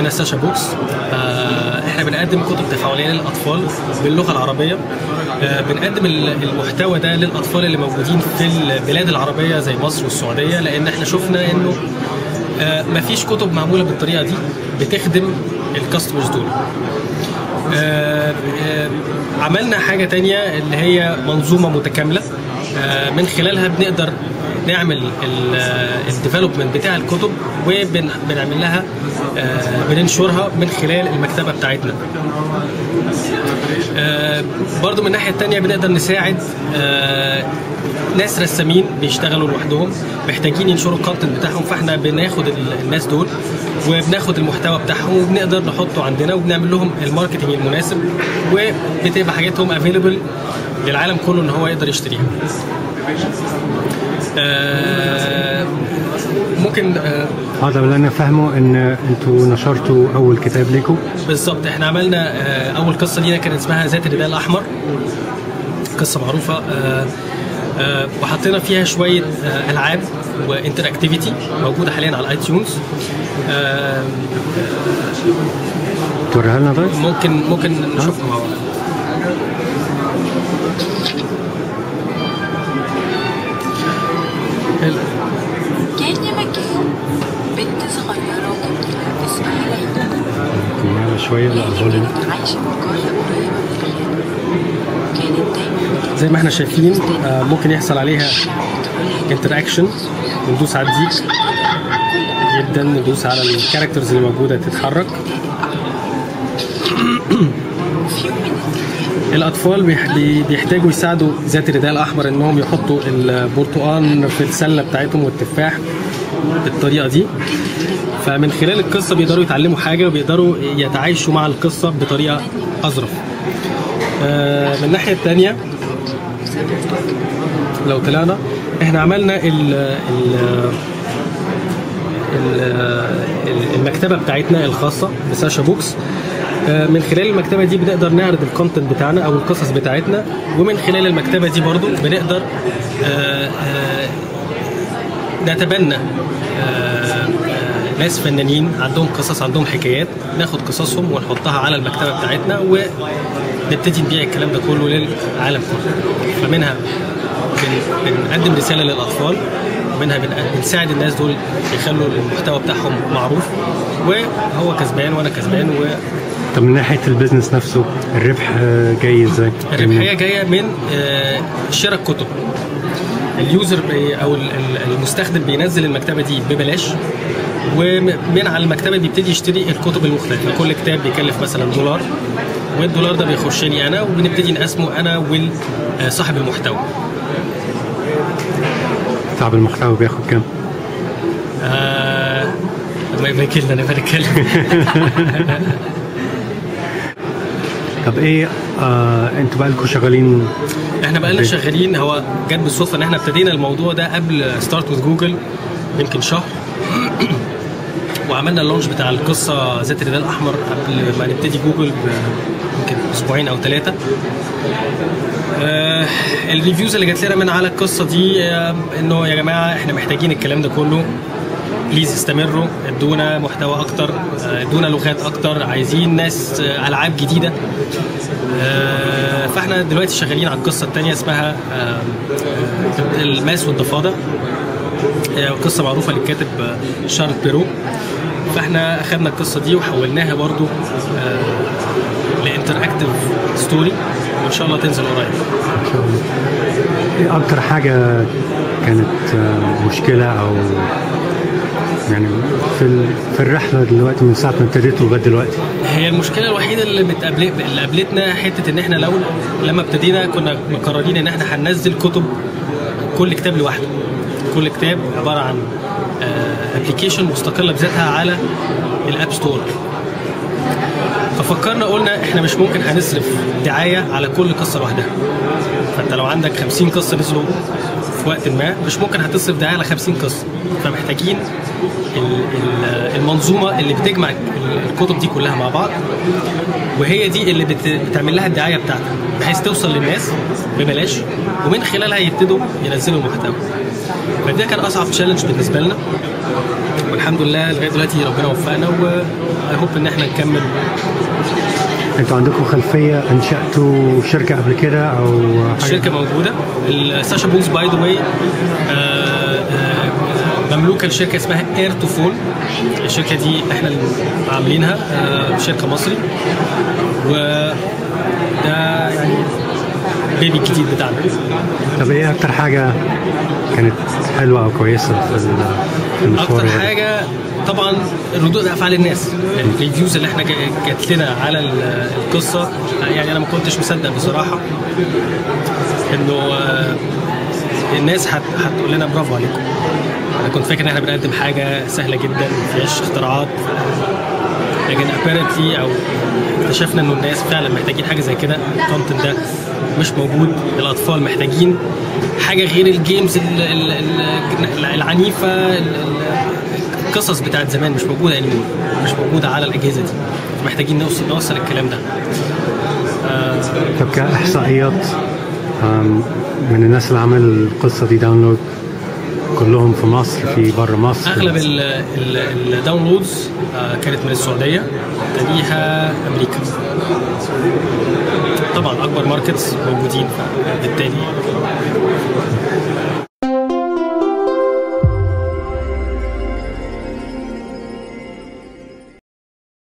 اسمنا ساشا بوكس آه، احنا بنقدم كتب تفاعليه للاطفال باللغه العربيه آه، بنقدم ال- المحتوى ده للاطفال اللي موجودين في البلاد العربيه زي مصر والسعوديه لان احنا شفنا انه آه، مفيش كتب معموله بالطريقه دي بتخدم الكاستمرز دول آه، آه، عملنا حاجة تانية اللي هي منظومة متكاملة آه، من خلالها بنقدر نعمل الديفلوبمنت بتاع الكتب وبنعمل لها آه، بننشرها من خلال المكتبة بتاعتنا آه، برضو من الناحية التانية بنقدر نساعد آه، ناس رسامين بيشتغلوا لوحدهم محتاجين ينشروا الكونتنت بتاعهم فاحنا بناخد ال- الناس دول وبناخد المحتوى بتاعهم وبنقدر نحطه عندنا وبنعمل لهم الماركتنج المناسب وبتبقى حاجاتهم افيلبل للعالم كله ان هو يقدر يشتريها. آه، ممكن آه، هذا اللي انا فاهمه ان انتوا نشرتوا اول كتاب لكم بالظبط احنا عملنا آه، اول قصه لينا كانت اسمها ذات الرداء الاحمر قصه معروفه آه، آه، وحطينا فيها شويه آه، العاب وانتراكتيفيتي موجوده حاليا على الاي تيونز آه، توريها لنا طيب ممكن ممكن نشوفها مع بعض ال- كان يا مكان بنت صغيرة وجميلة اسمها ليلى معنا شويه لا ليلى فوليوم كانت عايشة في قرية قريبة من الغابة كانت دايما زي ما احنا شايفين آه، ممكن يحصل عليها انتراكشن ندوس على الديك جدا ندوس على الكاركترز اللي موجوده تتحرك وفي يوم من الاطفال بيح- بي- بيحتاجوا يساعدوا ذات الرداء الاحمر انهم يحطوا البرتقال في السله بتاعتهم والتفاح بالطريقه دي فمن خلال القصه بيقدروا يتعلموا حاجه وبيقدروا يتعايشوا مع القصه بطريقه اظرف آه، من الناحيه الثانيه لو طلعنا احنا عملنا ال ال ال- المكتبه بتاعتنا الخاصه بساشا بوكس آه، من خلال المكتبه دي بنقدر نعرض الكونتنت بتاعنا او القصص بتاعتنا ومن خلال المكتبه دي برضو بنقدر آه، آه، نتبنى آه، آه، ناس فنانين عندهم قصص عندهم حكايات ناخد قصصهم ونحطها على المكتبه بتاعتنا ونبتدي نبيع الكلام ده كله للعالم كله فمنها بن- بنقدم رساله للاطفال ومنها بن- بنساعد الناس دول يخلوا المحتوى بتاعهم معروف وهو كسبان وانا كسبان طب من ناحيه البيزنس نفسه الربح آه، جاي ازاي؟ والربحيه جايه من آه، شراء الكتب اليوزر بي او ال- ال- المستخدم بينزل المكتبه دي ببلاش ومن على المكتبه بيبتدي يشتري الكتب المختلفه كل كتاب بيكلف مثلا دولار والدولار ده بيخش لي انا وبنبتدي نقسمه انا وصاحب المحتوى صاحب المحتوى بياخد كام؟ آه ما يبقى كلنا انا بتكلم طب ايه آه انتوا بقى لكم شغالين احنا بقالنا شغالين هو جت بالصدفه ان احنا ابتدينا الموضوع ده قبل ستارت وذ جوجل يمكن شهر وعملنا اللونش بتاع القصه ذات الرداء الاحمر قبل ما نبتدي جوجل ب- يمكن اسبوعين او ثلاثه آه الريفيوز اللي جات لنا من على القصه دي آه انه يا جماعه احنا محتاجين الكلام ده كله بليز استمروا ادونا محتوى اكتر آه، ادونا لغات اكتر عايزين ناس آه، العاب جديده آه، فاحنا دلوقتي شغالين على القصه الثانيه اسمها آه، آه، الماس والضفادع هي قصه معروفه للكاتب آه، شارل بيرو فاحنا اخذنا القصه دي وحولناها برضو آه، لانتراكتيف ستوري وان شاء الله تنزل قريب ان شاء الله ايه اكتر حاجه كانت آه، مشكله او يعني في ال- في الرحله دلوقتي من ساعه ما ابتديتوا لغايه دلوقتي هي المشكله الوحيده اللي بتقابل اللي قابلتنا حته ان احنا لو لما ابتدينا كنا مقررين ان احنا هننزل كتب كل كتاب لوحده كل كتاب عباره عن ابلكيشن مستقله بذاتها على الاب ستور ففكرنا قلنا احنا مش ممكن هنصرف دعايه على كل قصه لوحدها فانت لو عندك 50 قصه نزلوا في وقت ما مش ممكن هتصرف دعايه على 50 قصه فمحتاجين ال- ال- المنظومه اللي بتجمع ال- الكتب دي كلها مع بعض وهي دي اللي بت- بتعمل لها الدعايه بتاعتها بحيث توصل للناس ببلاش ومن خلالها يبتدوا ينزلوا المحتوى فده كان اصعب تشالنج بالنسبه لنا والحمد لله لغايه دلوقتي ربنا وفقنا و هوب ان احنا نكمل انتوا عندكم خلفيه انشاتوا شركه قبل كده او حاجه الشركه موجوده الساشا بوكس باي ذا واي مملوكه لشركه اسمها اير تو فول الشركه دي احنا اللي عاملينها آه، شركه مصري و ده يعني بيبي الجديد بتاعنا طب ايه اكتر حاجه كانت حلوه او كويسه في ال- في المشوار اكتر يعني؟ حاجه طبعا ردود افعال الناس الريفيوز اللي احنا جا- جات لنا على ال- القصه يعني انا ما كنتش مصدق بصراحه انه آه، الناس هت- هتقول لنا برافو عليكم انا كنت فاكر ان احنا بنقدم حاجه سهله جدا ما فيهاش اختراعات لكن ابيرنتلي او اكتشفنا انه الناس فعلا محتاجين حاجه زي كده الكونتنت ده مش موجود الاطفال محتاجين حاجه غير الجيمز ال- ال- ال- العنيفه ال- ال- القصص بتاعت زمان مش موجوده انيمور مش موجوده على الاجهزه دي محتاجين نوصل نوصل الكلام ده طب كاحصائيات أم، من الناس اللي عمل القصه دي داونلود كلهم في مصر في بره مصر اغلب ال- ال- الداونلودز آه، كانت من السعوديه تليها امريكا طبعا اكبر ماركتس موجودين بالتالي